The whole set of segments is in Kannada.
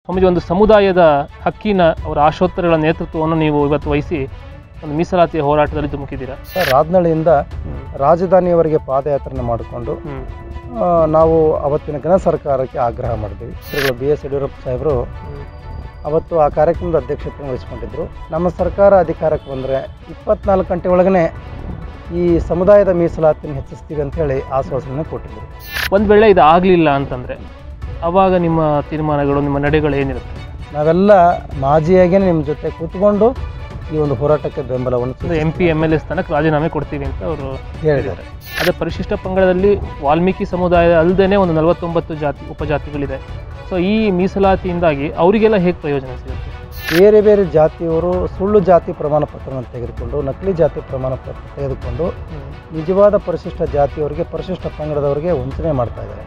ಸ್ವಾಮೀಜಿ ಒಂದು ಸಮುದಾಯದ ಹಕ್ಕಿನ ಅವರ ಆಶೋತ್ತರಗಳ ನೇತೃತ್ವವನ್ನು ನೀವು ಇವತ್ತು ವಹಿಸಿ ಒಂದು ಮೀಸಲಾತಿಯ ಹೋರಾಟದಲ್ಲಿ ಧುಮುಕಿದ್ದೀರಾ ರಾಜನಹಳ್ಳಿಯಿಂದ ರಾಜಧಾನಿಯವರೆಗೆ ಪಾದಯಾತ್ರೆ ಮಾಡಿಕೊಂಡು ಹ್ಮ್. ಆ, ನಾವು ಅವತ್ತಿನ ಘನ ಸರ್ಕಾರಕ್ಕೆ ಆಗ್ರಹ ಮಾಡಿದ್ವಿ ಶ್ರೀಗಳು ಬಿ ಎಸ್ ಯಡಿಯೂರಪ್ಪ ಸಾಹೇಬರು ಹ್ಮ್. ಅವತ್ತು ಆ ಕಾರ್ಯಕ್ರಮದ ಅಧ್ಯಕ್ಷತೆ ವಹಿಸ್ಕೊಂಡಿದ್ರು ನಮ್ಮ ಸರ್ಕಾರ ಅಧಿಕಾರಕ್ಕೆ ಬಂದರೆ ಇಪ್ಪತ್ನಾಲ್ಕು ಗಂಟೆ ಒಳಗನೆ ಈ ಸಮುದಾಯದ ಮೀಸಲಾತಿಯನ್ನು ಹೆಚ್ಚಿಸ್ತೀವಿ ಅಂತ ಹೇಳಿ ಆಶ್ವಾಸನೆ ಕೊಟ್ಟಿದ್ರು ಒಂದು ವೇಳೆ ಇದು ಆಗಲಿಲ್ಲ ಅಂತಂದರೆ ಅವಾಗ ನಿಮ್ಮ ತೀರ್ಮಾನಗಳು ನಿಮ್ಮ ನಡೆಗಳು ಏನಿರುತ್ತೆ ನಾವೆಲ್ಲ ಮಾಜಿಯಾಗೇ ನಿಮ್ಮ ಜೊತೆ ಕೂತ್ಕೊಂಡು ಈ ಒಂದು ಹೋರಾಟಕ್ಕೆ ಬೆಂಬಲವನ್ನು M P M L A ಸ್ಥಾನಕ್ಕೆ ರಾಜೀನಾಮೆ ಕೊಡ್ತೀವಿ ಅಂತ ಅವರು ಹೇಳಿದ್ದಾರೆ ಅದೇ ಪರಿಶಿಷ್ಟ ಪಂಗಡದಲ್ಲಿ ವಾಲ್ಮೀಕಿ ಸಮುದಾಯ ಅಲ್ಲದೇ ಒಂದು ನಲವತ್ತೊಂಬತ್ತು ಜಾತಿ ಉಪಜಾತಿಗಳಿದೆ ಸೊ ಈ ಮೀಸಲಾತಿಯಿಂದಾಗಿ ಅವರಿಗೆಲ್ಲ ಹೇಗೆ ಪ್ರಯೋಜನ ಸಿಗುತ್ತೆ ಬೇರೆ ಬೇರೆ ಜಾತಿಯವರು ಸುಳ್ಳು ಜಾತಿ ಪ್ರಮಾಣ ಪತ್ರವನ್ನು ತೆಗೆದುಕೊಂಡು ನಕಲಿ ಜಾತಿ ಪ್ರಮಾಣ ಪತ್ರ ತೆಗೆದುಕೊಂಡು ನಿಜವಾದ ಪರಿಶಿಷ್ಟ ಜಾತಿಯವರಿಗೆ ಪರಿಶಿಷ್ಟ ಪಂಗಡದವರಿಗೆ ವಂಚನೆ ಮಾಡ್ತಾ ಇದ್ದಾರೆ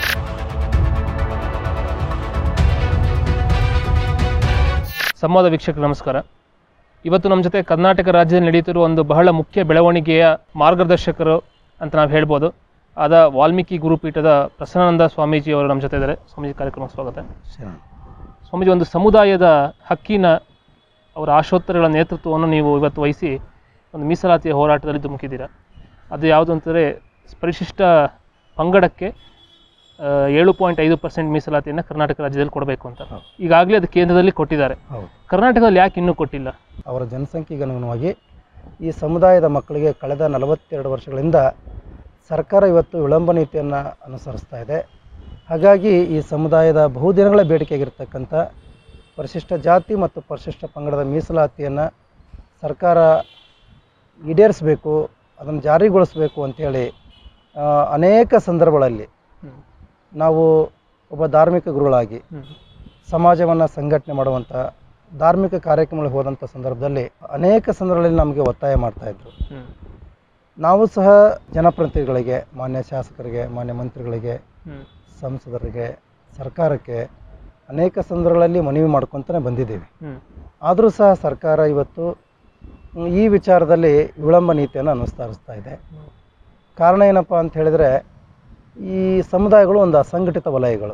ಸಂವಾದ ವೀಕ್ಷಕರು ನಮಸ್ಕಾರ ಇವತ್ತು ನಮ್ಮ ಜೊತೆ ಕರ್ನಾಟಕ ರಾಜ್ಯದಲ್ಲಿ ನಡೆಯುತ್ತಿರುವ ಒಂದು ಬಹಳ ಮುಖ್ಯ ಬೆಳವಣಿಗೆಯ ಮಾರ್ಗದರ್ಶಕರು ಅಂತ ನಾವು ಹೇಳ್ಬೋದು ಆದ ವಾಲ್ಮೀಕಿ ಗುರುಪೀಠದ ಪ್ರಸನ್ನಾನಂದ ಸ್ವಾಮೀಜಿ ಅವರು ನಮ್ಮ ಜೊತೆ ಇದ್ದಾರೆ ಸ್ವಾಮೀಜಿ ಕಾರ್ಯಕ್ರಮಕ್ಕೆ ಸ್ವಾಗತ ಸ್ವಾಮೀಜಿ ಒಂದು ಸಮುದಾಯದ ಹಕ್ಕಿನ ಅವರ ಆಶೋತ್ತರಗಳ ನೇತೃತ್ವವನ್ನು ನೀವು ಇವತ್ತು ವಹಿಸಿ ಒಂದು ಮೀಸಲಾತಿಯ ಹೋರಾಟದಲ್ಲಿ ಧುಮುಕಿದ್ದೀರಾ ಅದು ಯಾವುದು ಅಂತಂದರೆ ಪರಿಶಿಷ್ಟ ಪಂಗಡಕ್ಕೆ ಆ, ಏಳು ಪಾಯಿಂಟ್ ಐದು ಪರ್ಸೆಂಟ್ ಮೀಸಲಾತಿಯನ್ನು ಕರ್ನಾಟಕ ರಾಜ್ಯದಲ್ಲಿ ಕೊಡಬೇಕು ಅಂತ ಹೌದು. ಈಗಾಗಲೇ ಅದು ಕೇಂದ್ರದಲ್ಲಿ ಕೊಟ್ಟಿದ್ದಾರೆ ಹೌದು ಕರ್ನಾಟಕದಲ್ಲಿ ಯಾಕೆ ಇನ್ನೂ ಕೊಟ್ಟಿಲ್ಲ ಅವರ ಜನಸಂಖ್ಯೆಗೆ ಅನುಗುಣವಾಗಿ ಈ ಸಮುದಾಯದ ಮಕ್ಕಳಿಗೆ ಕಳೆದ ನಲವತ್ತೆರಡು ವರ್ಷಗಳಿಂದ ಸರ್ಕಾರ ಇವತ್ತು ವಿಳಂಬ ನೀತಿಯನ್ನು ಅನುಸರಿಸ್ತಾ ಇದೆ ಹಾಗಾಗಿ ಈ ಸಮುದಾಯದ ಬಹುದಿನಗಳ ಬೇಡಿಕೆಯಾಗಿರ್ತಕ್ಕಂಥ ಪರಿಶಿಷ್ಟ ಜಾತಿ ಮತ್ತು ಪರಿಶಿಷ್ಟ ಪಂಗಡದ ಮೀಸಲಾತಿಯನ್ನು ಸರ್ಕಾರ ಈಡೇರಿಸಬೇಕು ಅದನ್ನು ಜಾರಿಗೊಳಿಸಬೇಕು ಅಂಥೇಳಿ ಆ, ಅನೇಕ ಸಂದರ್ಭಗಳಲ್ಲಿ ನಾವು ಒಬ್ಬ ಧಾರ್ಮಿಕ ಗುರುಗಳಾಗಿ ಸಮಾಜವನ್ನು ಸಂಘಟನೆ ಮಾಡುವಂಥ ಧಾರ್ಮಿಕ ಕಾರ್ಯಕ್ರಮಗಳಿಗೆ ಹೋದಂಥ ಸಂದರ್ಭದಲ್ಲಿ ಅನೇಕ ಸಂದರ್ಭಗಳಲ್ಲಿ ನಮಗೆ ಒತ್ತಾಯ ಮಾಡ್ತಾಯಿದ್ರು ನಾವು ಸಹ ಜನಪ್ರತಿನಿಧಿಗಳಿಗೆ ಮಾನ್ಯ ಶಾಸಕರಿಗೆ ಮಾನ್ಯ ಮಂತ್ರಿಗಳಿಗೆ ಸಂಸದರಿಗೆ ಸರ್ಕಾರಕ್ಕೆ ಅನೇಕ ಸಂದರ್ಭಗಳಲ್ಲಿ ಮನವಿ ಮಾಡ್ಕೊತಾನೆ ಬಂದಿದ್ದೀವಿ ಆದರೂ ಸಹ ಸರ್ಕಾರ ಇವತ್ತು ಮ್, ಈ ವಿಚಾರದಲ್ಲಿ ವಿಳಂಬ ನೀತಿಯನ್ನು ಅನುಸರಿಸ್ತಾ ಇದೆ ಕಾರಣ ಏನಪ್ಪ ಅಂತ ಹೇಳಿದರೆ ಈ ಸಮುದಾಯಗಳು ಒಂದು ಅಸಂಘಟಿತ ವಲಯಗಳು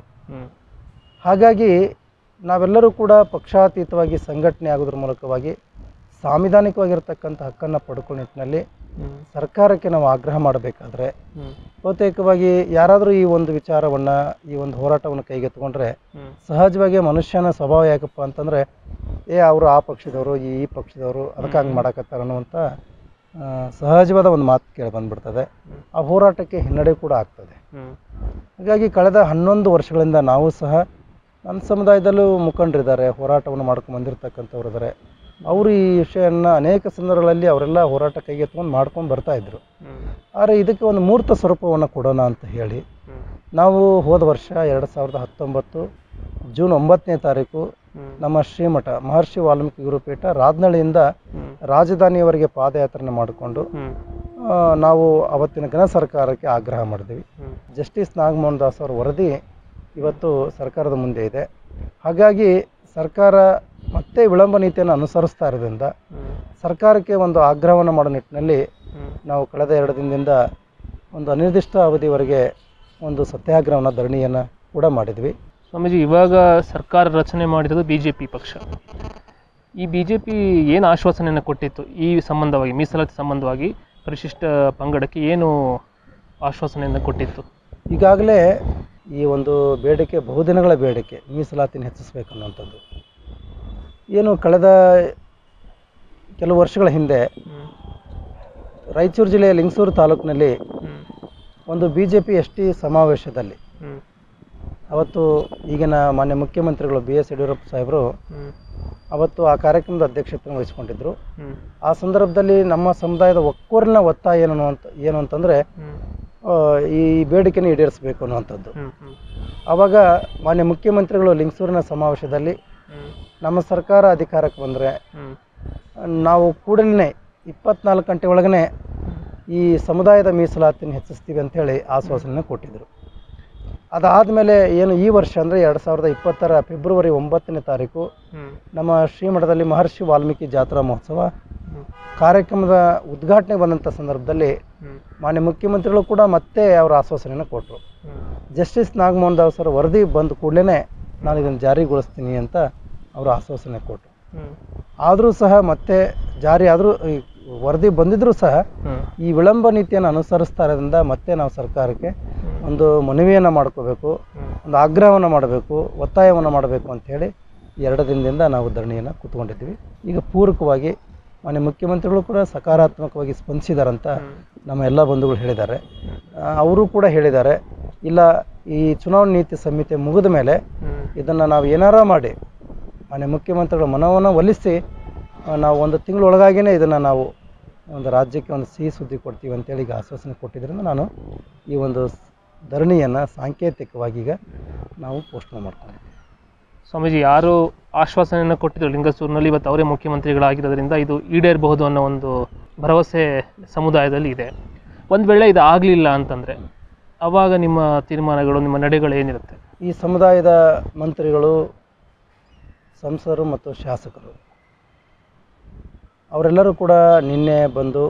ಹಾಗಾಗಿ ನಾವೆಲ್ಲರೂ ಕೂಡ ಪಕ್ಷಾತೀತವಾಗಿ ಸಂಘಟನೆ ಆಗೋದ್ರ ಮೂಲಕವಾಗಿ ಸಾಂವಿಧಾನಿಕವಾಗಿರ್ತಕ್ಕಂಥ ಹಕ್ಕನ್ನು ಪಡ್ಕೊಳ್ಳೋ ನಿಟ್ಟಿನಲ್ಲಿ ಸರ್ಕಾರಕ್ಕೆ ನಾವು ಆಗ್ರಹ ಮಾಡಬೇಕಾದ್ರೆ ಬಹುತೇಕವಾಗಿ ಯಾರಾದರೂ ಈ ಒಂದು ವಿಚಾರವನ್ನು ಈ ಒಂದು ಹೋರಾಟವನ್ನು ಕೈಗೆತ್ತಿಕೊಂಡ್ರೆ ಸಹಜವಾಗಿ ಮನುಷ್ಯನ ಸ್ವಭಾವ ಯಾಕಪ್ಪ ಅಂತಂದರೆ ಏ ಅವರು ಆ ಪಕ್ಷದವರು ಈ ಈ ಪಕ್ಷದವರು ಅದಕ್ಕೆ ಹಂಗೆ ಮಾಡಕತ್ತಾರ ಅನ್ನುವಂಥ ಆ, ಸಹಜವಾದ ಒಂದು ಮಾತು ಕೇಳಿ ಬಂದ್ಬಿಡ್ತದೆ ಆ ಹೋರಾಟಕ್ಕೆ ಹಿನ್ನಡೆ ಕೂಡ ಆಗ್ತದೆ ಹಾಗಾಗಿ ಕಳೆದ ಹನ್ನೊಂದು ವರ್ಷಗಳಿಂದ ನಾವು ಸಹ ನನ್ನ ಸಮುದಾಯದಲ್ಲೂ ಮುಖಂಡರಿದ್ದಾರೆ ಹೋರಾಟವನ್ನು ಮಾಡ್ಕೊಂಡು ಬಂದಿರತಕ್ಕಂಥವ್ರು ಇದ್ದಾರೆ ಅವರು ಈ ವಿಷಯವನ್ನು ಅನೇಕ ಸಂದರ್ಭಗಳಲ್ಲಿ ಅವರೆಲ್ಲ ಹೋರಾಟ ಕೈಗೆತ್ಕೊಂಡು ಮಾಡ್ಕೊಂಡು ಬರ್ತಾ ಇದ್ರು ಆದರೆ ಇದಕ್ಕೆ ಒಂದು ಮೂರ್ತ ಸ್ವರೂಪವನ್ನು ಕೊಡೋಣ ಅಂತ ಹೇಳಿ ನಾವು ಹೋದ ವರ್ಷ ಎರಡು ಸಾವಿರದ ಹತ್ತೊಂಬತ್ತು ಜೂನ್ ಒಂಬತ್ತನೇ ತಾರೀಕು ನಮ್ಮ ಶ್ರೀಮಠ ಮಹರ್ಷಿ ವಾಲ್ಮೀಕಿ ಗುರುಪೀಠ ರಾಜನಹಳ್ಳಿಯಿಂದ ರಾಜಧಾನಿಯವರೆಗೆ ಪಾದಯಾತ್ರೆ ಮಾಡಿಕೊಂಡು ಆ, ನಾವು ಅವತ್ತಿನ ಘನ ಸರ್ಕಾರಕ್ಕೆ ಆಗ್ರಹ ಮಾಡಿದ್ವಿ ಜಸ್ಟಿಸ್ ನಾಗಮೋಹನ್ ದಾಸ್ ಅವರ ವರದಿ ಇವತ್ತು ಸರ್ಕಾರದ ಮುಂದೆ ಇದೆ ಹಾಗಾಗಿ ಸರ್ಕಾರ ಮತ್ತೆ ವಿಳಂಬ ನೀತಿಯನ್ನು ಅನುಸರಿಸ್ತಾ ಇರೋದ್ರಿಂದ ಸರ್ಕಾರಕ್ಕೆ ಒಂದು ಆಗ್ರಹವನ್ನು ಮಾಡೋ ನಿಟ್ಟಿನಲ್ಲಿ ನಾವು ಕಳೆದ ಎರಡು ದಿನದಿಂದ ಒಂದು ಅನಿರ್ದಿಷ್ಟ ಅವಧಿವರೆಗೆ ಒಂದು ಸತ್ಯಾಗ್ರಹವನ್ನು ಧರಣಿಯನ್ನು ಕೂಡ ಮಾಡಿದ್ವಿ ಸ್ವಾಮೀಜಿ ಇವಾಗ ಸರ್ಕಾರ ರಚನೆ ಮಾಡಿರೋದು ಬಿ ಜೆ ಪಿ ಪಕ್ಷ ಈ ಬಿ ಜೆ ಪಿ ಏನು ಆಶ್ವಾಸನೆಯನ್ನು ಕೊಟ್ಟಿತ್ತು ಈ ಸಂಬಂಧವಾಗಿ ಮೀಸಲಾತಿ ಸಂಬಂಧವಾಗಿ ಪರಿಶಿಷ್ಟ ಪಂಗಡಕ್ಕೆ ಏನು ಆಶ್ವಾಸನೆಯನ್ನು ಕೊಟ್ಟಿತ್ತು ಈಗಾಗಲೇ ಈ ಒಂದು ಬೇಡಿಕೆ ಬಹುದಿನಗಳ ಬೇಡಿಕೆ ಮೀಸಲಾತಿನ ಹೆಚ್ಚಿಸಬೇಕು ಅನ್ನುವಂಥದ್ದು ಏನು ಕಳೆದ ಕೆಲವು ವರ್ಷಗಳ ಹಿಂದೆ ರಾಯಚೂರು ಜಿಲ್ಲೆಯ ಲಿಂಗಸೂರು ತಾಲೂಕಿನಲ್ಲಿ ಒಂದು B J P S T ಸಮಾವೇಶದಲ್ಲಿ ಅವತ್ತು ಈಗಿನ ಮಾನ್ಯ ಮುಖ್ಯಮಂತ್ರಿಗಳು ಬಿ ಎಸ್ ಯಡಿಯೂರಪ್ಪ ಸಾಹೇಬರು ಅವತ್ತು ಆ ಕಾರ್ಯಕ್ರಮದ ಅಧ್ಯಕ್ಷತೆ ವಹಿಸ್ಕೊಂಡಿದ್ರು ಆ ಸಂದರ್ಭದಲ್ಲಿ ನಮ್ಮ ಸಮುದಾಯದ ಒಕ್ಕೊರಲಿನ ಒತ್ತಾಯ ಏನು ಅಂತ ಏನು ಅಂತಂದರೆ ಈ ಬೇಡಿಕೆನ ಈಡೇರಿಸಬೇಕು ಅನ್ನುವಂಥದ್ದು ಆವಾಗ ಮಾನ್ಯ ಮುಖ್ಯಮಂತ್ರಿಗಳು ಲಿಂಗಸೂರಿನ ಸಮಾವೇಶದಲ್ಲಿ ನಮ್ಮ ಸರ್ಕಾರ ಅಧಿಕಾರಕ್ಕೆ ಬಂದರೆ ನಾವು ಕೂಡಲೇ ಇಪ್ಪತ್ನಾಲ್ಕು ಗಂಟೆ ಒಳಗನೆ ಈ ಸಮುದಾಯದ ಮೀಸಲಾತಿನ ಹೆಚ್ಚಿಸ್ತೀವಿ ಅಂಥೇಳಿ ಆಶ್ವಾಸನೆ ಕೊಟ್ಟಿದ್ದರು ಅದಾದಮೇಲೆ ಏನು ಈ ವರ್ಷ ಅಂದರೆ ಎರಡು ಸಾವಿರದ ಇಪ್ಪತ್ತರ ಫೆಬ್ರವರಿ ಒಂಬತ್ತನೇ ತಾರೀಕು ನಮ್ಮ ಶ್ರೀಮಠದಲ್ಲಿ ಮಹರ್ಷಿ ವಾಲ್ಮೀಕಿ ಜಾತ್ರಾ ಮಹೋತ್ಸವ ಕಾರ್ಯಕ್ರಮದ ಉದ್ಘಾಟನೆ ಬಂದಂಥ ಸಂದರ್ಭದಲ್ಲಿ ಮಾನ್ಯ ಮುಖ್ಯಮಂತ್ರಿಗಳು ಕೂಡ ಮತ್ತೆ ಅವರ ಆಶ್ವಾಸನೆಯನ್ನು ಕೊಟ್ಟರು ಜಸ್ಟಿಸ್ ನಾಗಮೋಹನ್ ದಾಸ್ ಅವರ ವರದಿ ಬಂದ ಕೂಡಲೇ ನಾನು ಇದನ್ನು ಜಾರಿಗೊಳಿಸ್ತೀನಿ ಅಂತ ಅವರು ಆಶ್ವಾಸನೆ ಕೊಟ್ಟರು ಹ್ಮ್ ಆದರೂ ಸಹ ಮತ್ತೆ ಜಾರಿ ಆದರೂ ಈ ವರದಿ ಬಂದಿದ್ದರೂ ಸಹ ಹ್ಮ್ ಈ ವಿಳಂಬ ನೀತಿಯನ್ನು ಅನುಸರಿಸ್ತಾ ಇರೋದ್ರಿಂದ ಮತ್ತೆ ನಾವು ಸರ್ಕಾರಕ್ಕೆ ಒಂದು ಮನವಿಯನ್ನು ಮಾಡ್ಕೋಬೇಕು ಹ್ಮ್ ಒಂದು ಆಗ್ರಹವನ್ನು ಮಾಡಬೇಕು ಒತ್ತಾಯವನ್ನು ಮಾಡಬೇಕು ಅಂಥೇಳಿ ಎರಡು ದಿನದಿಂದ ನಾವು ಧರಣಿಯನ್ನು ಕೂತ್ಕೊಂಡಿದ್ವಿ ಈಗ ಪೂರಕವಾಗಿ ಮಾನ್ಯ ಮುಖ್ಯಮಂತ್ರಿಗಳು ಕೂಡ ಸಕಾರಾತ್ಮಕವಾಗಿ ಸ್ಪಂದಿಸಿದಾರಂತ ನಮ್ಮ ಎಲ್ಲ ಬಂಧುಗಳು ಹೇಳಿದ್ದಾರೆ ಆ, ಅವರು ಕೂಡ ಹೇಳಿದ್ದಾರೆ ಇಲ್ಲ ಈ ಚುನಾವಣಾ ನೀತಿ ಸಂಹಿತೆ ಮುಗಿದ ಮೇಲೆ ಹ್ಮ್ ಇದನ್ನು ನಾವು ಏನಾರ ಮಾಡಿ ಮಾನ್ಯ ಮುಖ್ಯಮಂತ್ರಿಗಳ ಮನವನ್ನು ಒಲಿಸಿ ಆ, ನಾವು ಒಂದು ತಿಂಗಳೊಳಗಾಗಿಯೇ ಇದನ್ನು ನಾವು ಒಂದು ರಾಜ್ಯಕ್ಕೆ ಒಂದು ಸಿಹಿ ಸುದ್ದಿ ಕೊಡ್ತೀವಿ ಅಂತೇಳಿ ಈಗ ಆಶ್ವಾಸನೆ ಕೊಟ್ಟಿದ್ದರಿಂದ ನಾನು ಈ ಒಂದು ಸ್- ಧರಣಿಯನ್ನು ಸಾಂಕೇತಿಕವಾಗಿ ಈಗ ನಾವು ಪೋಷಣೆ ಮಾಡ್ಕೊಂಡಿದ್ದೀವಿ ಸ್ವಾಮೀಜಿ ಯಾರು ಆಶ್ವಾಸನೆಯನ್ನು ಕೊಟ್ಟಿದ್ರು ಲಿಂಗಸೂರಿನಲ್ಲಿ ಇವತ್ತು ಅವರೇ ಮುಖ್ಯಮಂತ್ರಿಗಳಾಗಿರೋದ್ರಿಂದ ಇದು ಈಡೇರಬಹುದು ಅನ್ನೋ ಒಂದು ಭರವಸೆ ಸಮುದಾಯದಲ್ಲಿ ಇದೆ ಒಂದು ವೇಳೆ ಇದು ಆಗಲಿಲ್ಲ ಅಂತಂದರೆ ಅವಾಗ ನಿಮ್ಮ ತೀರ್ಮಾನಗಳು ನಿಮ್ಮ ನಡೆಗಳು ಏನಿರುತ್ತೆ ಈ ಸಮುದಾಯದ ಮಂತ್ರಿಗಳು ಸಂಸದರು ಮತ್ತು ಶಾಸಕರು ಅವರೆಲ್ಲರೂ ಕೂಡ ನಿನ್ನೆ ಬಂದು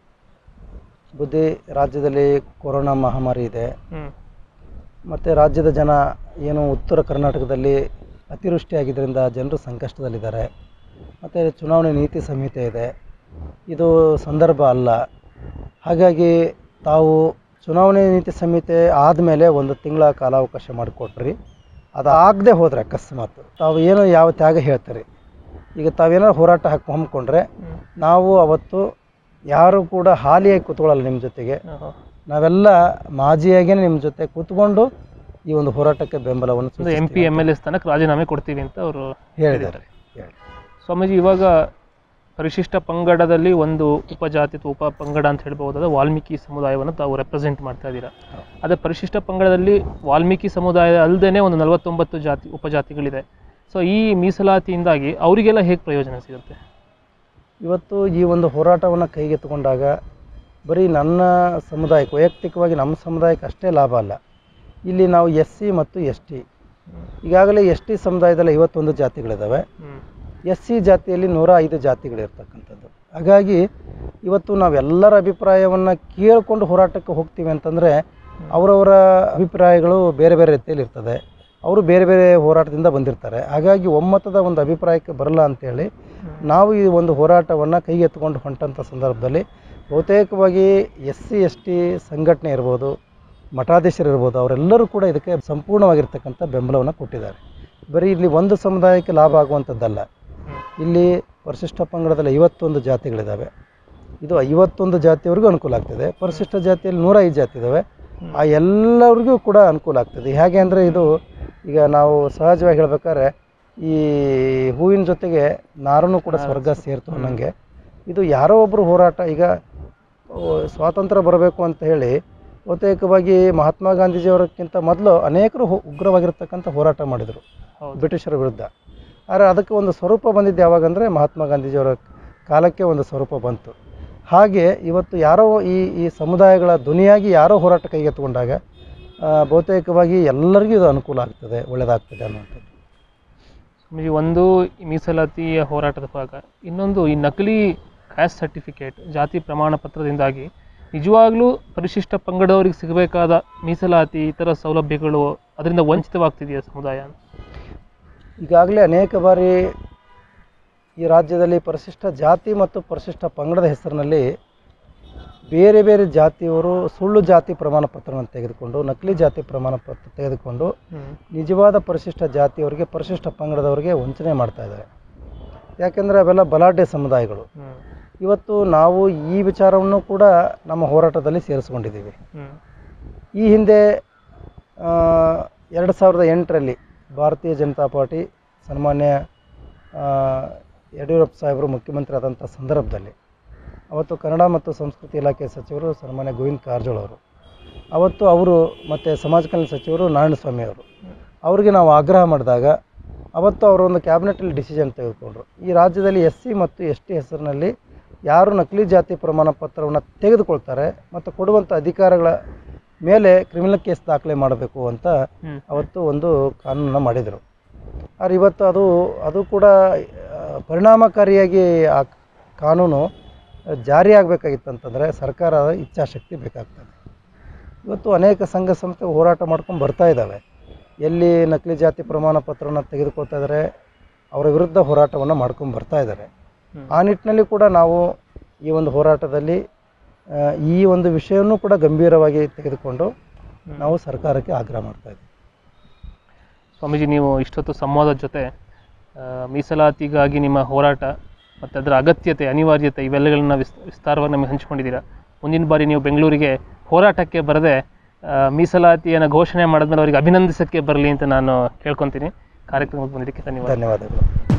ಬುದ್ಧಿ ರಾಜ್ಯದಲ್ಲಿ ಕೊರೋನಾ ಮಹಾಮಾರಿ ಇದೆ ಹ್ಮ್ ಮತ್ತು ರಾಜ್ಯದ ಜನ ಏನು ಉತ್ತರ ಕರ್ನಾಟಕದಲ್ಲಿ ಅತಿವೃಷ್ಟಿ ಆಗಿದ್ದರಿಂದ ಜನರು ಸಂಕಷ್ಟದಲ್ಲಿದ್ದಾರೆ ಮತ್ತು ಚುನಾವಣೆ ನೀತಿ ಸಂಹಿತೆ ಇದೆ ಇದು ಸಂದರ್ಭ ಅಲ್ಲ ಹಾಗಾಗಿ ತಾವು ಚುನಾವಣೆ ನೀತಿ ಸಂಹಿತೆ ಆದಮೇಲೆ ಒಂದು ತಿಂಗಳ ಕಾಲಾವಕಾಶ ಮಾಡಿಕೊಟ್ರಿ ಅದು ಆಗದೆ ಹೋದರೆ ಅಕಸ್ಮಾತ್ ತಾವು ಏನು ಯಾವ ತ್ಯಾಗ ಹೇಳ್ತೀರಿ ಈಗ ತಾವೇನಾದ್ರು ಹೋರಾಟ ಹಾಕಿ ಹಮ್ಮಿಕೊಂಡ್ರೆ ಹ್ಮ್. ನಾವು ಅವತ್ತು ಯಾರು ಕೂಡ ಹಾಲಿಯಾಗಿ ಕೂತ್ಕೊಳ್ಳಲ್ಲ ನಿಮ್ಮ ಜೊತೆಗೆ ಆಹಾ. ನಾವೆಲ್ಲ ಮಾಜಿಯಾಗೇ ನಿಮ್ಮ ಜೊತೆ ಕೂತ್ಕೊಂಡು ಈ ಒಂದು ಹೋರಾಟಕ್ಕೆ ಬೆಂಬಲವನ್ನು ಒಂದು M P M L A ಸ್ಥಾನಕ್ಕೆ ರಾಜೀನಾಮೆ ಕೊಡ್ತೀವಿ ಅಂತ ಅವರು ಹೇಳಿದ್ದಾರೆ ಹೇಳಿ. ಸ್ವಾಮೀಜಿ ಇವಾಗ ಪರಿಶಿಷ್ಟ ಪಂಗಡದಲ್ಲಿ ಒಂದು ಉಪಜಾತಿ ಅಥವಾ ಉಪ ಪಂಗಡ ಅಂತ ಹೇಳ್ಬಹುದಾದ ವಾಲ್ಮೀಕಿ ಸಮುದಾಯವನ್ನು ತಾವು ರೆಪ್ರೆಸೆಂಟ್ ಮಾಡ್ತಾ ಇದ್ದೀರಾ ಅದೇ ಪರಿಶಿಷ್ಟ ಪಂಗಡದಲ್ಲಿ ವಾಲ್ಮೀಕಿ ಸಮುದಾಯ ಅಲ್ಲದೇ ಒಂದು ನಲವತ್ತೊಂಬತ್ತು ಜಾತಿ ಉಪಜಾತಿಗಳಿದೆ ಸೊ ಈ ಮೀಸಲಾತಿಯಿಂದಾಗಿ ಅವರಿಗೆಲ್ಲ ಹೇಗೆ ಪ್ರಯೋಜನ ಸಿಗುತ್ತೆ ಇವತ್ತು ಈ ಒಂದು ಹೋರಾಟವನ್ನು ಕೈಗೆತ್ತಿಕೊಂಡಾಗ ಬರೀ ನನ್ನ ಸಮುದಾಯಕ್ಕೆ ವೈಯಕ್ತಿಕವಾಗಿ ನಮ್ಮ ಸಮುದಾಯಕ್ಕೆ ಅಷ್ಟೇ ಲಾಭ ಅಲ್ಲ ಇಲ್ಲಿ ನಾವು ಎಸ್ ಸಿ ಮತ್ತು ಎಸ್ ಟಿ ಈಗಾಗಲೇ ಎಸ್ ಟಿ ಸಮುದಾಯದಲ್ಲಿ ಐವತ್ತೊಂದು ಜಾತಿಗಳಿದ್ದಾವೆ ಹ್ಮ್. ಎಸ್ ಸಿ ಜಾತಿಯಲ್ಲಿ ನೂರ ಐದು ಜಾತಿಗಳಿರ್ತಕ್ಕಂಥದ್ದು ಹಾಗಾಗಿ ಇವತ್ತು ನಾವೆಲ್ಲರ ಅಭಿಪ್ರಾಯವನ್ನು ಕೇಳಿಕೊಂಡು ಹೋರಾಟಕ್ಕೆ ಹೋಗ್ತೀವಿ ಅಂತಂದರೆ ಅವರವರ ಅಭಿಪ್ರಾಯಗಳು ಬೇರೆ ಬೇರೆ ರೀತಿಯಲ್ಲಿ ಇರ್ತದೆ ಅವರು ಬೇರೆ ಬೇರೆ ಹೋರಾಟದಿಂದ ಬಂದಿರ್ತಾರೆ ಹಾಗಾಗಿ ಒಮ್ಮತದ ಒಂದು ಅಭಿಪ್ರಾಯಕ್ಕೆ ಬರಲ್ಲ ಅಂತೇಳಿ ನಾವು ಈ ಒಂದು ಹೋರಾಟವನ್ನು ಕೈಗೆತ್ತಿಕೊಂಡು ಹೊಂಟಂಥ ಸಂದರ್ಭದಲ್ಲಿ ಬಹುತೇಕವಾಗಿ ಎಸ್ ಸಿ ಎಸ್ ಟಿ ಸಂಘಟನೆ ಇರ್ಬೋದು ಮಠಾಧೀಶರು ಇರ್ಬೋದು ಅವರೆಲ್ಲರೂ ಕೂಡ ಇದಕ್ಕೆ ಸಂಪೂರ್ಣವಾಗಿರ್ತಕ್ಕಂಥ ಬೆಂಬಲವನ್ನು ಕೊಟ್ಟಿದ್ದಾರೆ ಬರೀ ಇಲ್ಲಿ ಒಂದು ಸಮುದಾಯಕ್ಕೆ ಲಾಭ ಆಗುವಂಥದ್ದಲ್ಲ ಇಲ್ಲಿ ಪರಿಶಿಷ್ಟ ಪಂಗಡದಲ್ಲಿ ಐವತ್ತೊಂದು ಜಾತಿಗಳಿದ್ದಾವೆ ಇದು ಐವತ್ತೊಂದು ಜಾತಿಯವರಿಗೂ ಅನುಕೂಲ ಆಗ್ತದೆ ಪರಿಶಿಷ್ಟ ಜಾತಿಯಲ್ಲಿ ನೂರ ಐದು ಜಾತಿ ಇದ್ದಾವೆ ಆ ಎಲ್ಲರಿಗೂ ಕೂಡ ಅನುಕೂಲ ಆಗ್ತದೆ ಹೇಗೆ ಅಂದರೆ ಇದು ಈಗ ನಾವು ಸಹಜವಾಗಿ ಹೇಳ್ಬೇಕಾದ್ರೆ ಈ ಹೂವಿನ ಜೊತೆಗೆ ನಾರನ್ನು ಕೂಡ ಸ್ವರ್ಗ ಸೇರ್ತು ಅನ್ನಂಗೆ ಇದು ಯಾರೋ ಒಬ್ಬರು ಹೋರಾಟ ಈಗ ಓ, ಸ್ವಾತಂತ್ರ್ಯ ಬರಬೇಕು ಅಂತ ಹೇಳಿ ಬಹುತೇಕವಾಗಿ ಮಹಾತ್ಮ ಗಾಂಧೀಜಿಯವರಕ್ಕಿಂತ ಮೊದಲು ಅನೇಕರು ಹೋ- ಉಗ್ರವಾಗಿರ್ತಕ್ಕಂಥ ಹೋರಾಟ ಮಾಡಿದರು ಹೌದು ಬ್ರಿಟಿಷರ ವಿರುದ್ಧ ಆದರೆ ಅದಕ್ಕೆ ಒಂದು ಸ್ವರೂಪ ಬಂದಿದ್ದು ಯಾವಾಗಂದರೆ ಮಹಾತ್ಮ ಗಾಂಧೀಜಿಯವರ ಕಾಲಕ್ಕೆ ಒಂದು ಸ್ವರೂಪ ಬಂತು ಹಾಗೆ ಇವತ್ತು ಯಾರೋ ಈ ಈ ಸಮುದಾಯಗಳ ಧ್ವನಿಯಾಗಿ ಯಾರೋ ಹೋರಾಟ ಕೈಗೆತ್ತಿಕೊಂಡಾಗ ಆ, ಬಹುತೇಕವಾಗಿ ಎಲ್ಲರಿಗೂ ಇದು ಅನುಕೂಲ ಆಗ್ತದೆ ಒಳ್ಳೆಯದಾಗ್ತದೆ ಅನ್ನುವಂಥದ್ದು ಸ್ವಾಮೀಜಿ ಒಂದು ಈ ಮೀಸಲಾತಿಯ ಹೋರಾಟದ ಭಾಗ ಇನ್ನೊಂದು ಈ ನಕಲಿ ಕ್ಯಾಸ್ಟ್ ಸರ್ಟಿಫಿಕೇಟ್ ಜಾತಿ ಪ್ರಮಾಣ ಪತ್ರದಿಂದಾಗಿ ನಿಜವಾಗ್ಲೂ ಪರಿಶಿಷ್ಟ ಪಂಗಡವರಿಗೆ ಸಿಗಬೇಕಾದ ಮೀಸಲಾತಿ ಇತರ ಸೌಲಭ್ಯಗಳು ಅದರಿಂದ ವಂಚಿತವಾಗ್ತಿದೆಯಾ ಸಮುದಾಯ ಈಗಾಗಲೇ ಅನೇಕ ಬಾರಿ ಈ ರಾಜ್ಯದಲ್ಲಿ ಪರಿಶಿಷ್ಟ ಜಾತಿ ಮತ್ತು ಪರಿಶಿಷ್ಟ ಪಂಗಡದ ಹೆಸರಿನಲ್ಲಿ ಬೇರೆ ಬೇರೆ ಜಾತಿಯವರು ಸುಳ್ಳು ಜಾತಿ ಪ್ರಮಾಣ ಪತ್ರವನ್ನು ತೆಗೆದುಕೊಂಡು ನಕಲಿ ಜಾತಿ ಪ್ರಮಾಣ ಪತ್ರ ತೆಗೆದುಕೊಂಡು ಹ್ಮ್. ನಿಜವಾದ ಪರಿಶಿಷ್ಟ ಜಾತಿಯವರಿಗೆ ಪರಿಶಿಷ್ಟ ಪಂಗಡದವರಿಗೆ ವಂಚನೆ ಮಾಡ್ತಾ ಇದ್ದಾರೆ ಯಾಕೆಂದರೆ ಅವೆಲ್ಲ ಬಲಾಢ್ಯ ಸಮುದಾಯಗಳು ಹ್ಮ್. ಇವತ್ತು ನಾವು ಈ ವಿಚಾರವನ್ನು ಕೂಡ ನಮ್ಮ ಹೋರಾಟದಲ್ಲಿ ಸೇರಿಸ್ಕೊಂಡಿದ್ದೀವಿ ಹ್ಮ್. ಈ ಹಿಂದೆ ಎರಡು ಸಾವಿರದ ಎಂಟರಲ್ಲಿ ಭಾರತೀಯ ಜನತಾ ಪಾರ್ಟಿ ಸನ್ಮಾನ್ಯ ಆ, ಯಡಿಯೂರಪ್ಪ ಸಾಹೇಬರು ಮುಖ್ಯಮಂತ್ರಿ ಆದಂಥ ಸಂದರ್ಭದಲ್ಲಿ ಅವತ್ತು ಕನ್ನಡ ಮತ್ತು ಸಂಸ್ಕೃತಿ ಇಲಾಖೆ ಸಚಿವರು ಸನ್ಮಾನ್ಯ ಗೋವಿಂದ ಕಾರಜೋಳ ಅವರು ಅವತ್ತು ಅವರು ಮತ್ತು ಸಮಾಜ ಕಲ್ಯಾಣ ಸಚಿವರು ನಾರಾಯಣಸ್ವಾಮಿ ಅವರು ಅವರಿಗೆ ನಾವು ಆಗ್ರಹ ಮಾಡಿದಾಗ ಅವತ್ತು ಅವರು ಒಂದು ಕ್ಯಾಬಿನೆಟಲ್ಲಿ ಡಿಸಿಷನ್ ತೆಗೆದುಕೊಂಡ್ರು ಈ ರಾಜ್ಯದಲ್ಲಿ ಎಸ್ ಸಿ ಮತ್ತು ಎಸ್ ಟಿ ಹೆಸರಿನಲ್ಲಿ ಯಾರು ನಕಲಿ ಜಾತಿ ಪ್ರಮಾಣ ಪತ್ರವನ್ನು ತೆಗೆದುಕೊಳ್ತಾರೆ ಮತ್ತು ಕೊಡುವಂಥ ಅಧಿಕಾರಗಳ ಮೇಲೆ ಕ್ರಿಮಿನಲ್ ಕೇಸ್ ದಾಖಲೆ ಮಾಡಬೇಕು ಅಂತ ಹ್ಮ್. ಅವತ್ತು ಒಂದು ಕಾನೂನನ್ನು ಮಾಡಿದರು ಆದರೆ ಇವತ್ತು ಅದು ಅದು ಕೂಡ ಆ, ಪರಿಣಾಮಕಾರಿಯಾಗಿ ಆ ಕಾನೂನು ಜಾರಿ ಆಗಬೇಕಾಗಿತ್ತಂತಂದರೆ ಸರ್ಕಾರದ ಇಚ್ಛಾಶಕ್ತಿ ಬೇಕಾಗ್ತದೆ ಇವತ್ತು ಅನೇಕ ಸಂಘ ಸಂಸ್ಥೆ ಹೋರಾಟ ಮಾಡ್ಕೊಂಡು ಬರ್ತಾ ಇದ್ದಾವೆ ಎಲ್ಲಿ ನಕಲಿ ಜಾತಿ ಪ್ರಮಾಣ ಪತ್ರವನ್ನು ತೆಗೆದುಕೊಳ್ತಾ ಇದ್ದಾರೆ ಅವರ ವಿರುದ್ಧ ಹೋರಾಟವನ್ನು ಮಾಡ್ಕೊಂಡು ಬರ್ತಾ ಇದ್ದಾರೆ ಹ್ಮ್. ಆ ನಿಟ್ಟಿನಲ್ಲಿ ಕೂಡ ನಾವು ಈ ಒಂದು ಹೋರಾಟದಲ್ಲಿ ಆ, ಈ ಒಂದು ವಿಷಯವನ್ನು ಕೂಡ ಗಂಭೀರವಾಗಿ ತೆಗೆದುಕೊಂಡು ನಾವು ಸರ್ಕಾರಕ್ಕೆ ಆಗ್ರಹ ಮಾಡ್ತಾ ಇದ್ದೀವಿ ಸ್ವಾಮೀಜಿ ನೀವು ಇಷ್ಟೊತ್ತು ಸಂವಾದದ ಜೊತೆ ಆ, ಮೀಸಲಾತಿಗಾಗಿ ನಿಮ್ಮ ಹೋರಾಟ ಮತ್ತು ಅದರ ಅಗತ್ಯತೆ ಅನಿವಾರ್ಯತೆ ಇವೆಲ್ಲಗಳನ್ನ ವಿಸ್ ವಿಸ್ತಾರವಾಗಿ ನಮಗೆ ಹಂಚ್ಕೊಂಡಿದ್ದೀರಾ ಮುಂದಿನ ಬಾರಿ ನೀವು ಬೆಂಗಳೂರಿಗೆ ಹೋರಾಟಕ್ಕೆ ಬರದೆ ಆ, ಮೀಸಲಾತಿಯನ್ನು ಘೋಷಣೆ ಮಾಡಿದ್ಮೇಲೆ ಅವರಿಗೆ ಅಭಿನಂದಿಸಕ್ಕೆ ಬರಲಿ ಅಂತ ನಾನು ಕೇಳ್ಕೊತೀನಿ ಕಾರ್ಯಕ್ರಮಕ್ಕೆ ಬಂದಿದ್ದಕ್ಕೆ ಧನ್ಯವಾದ ಧನ್ಯವಾದಗಳು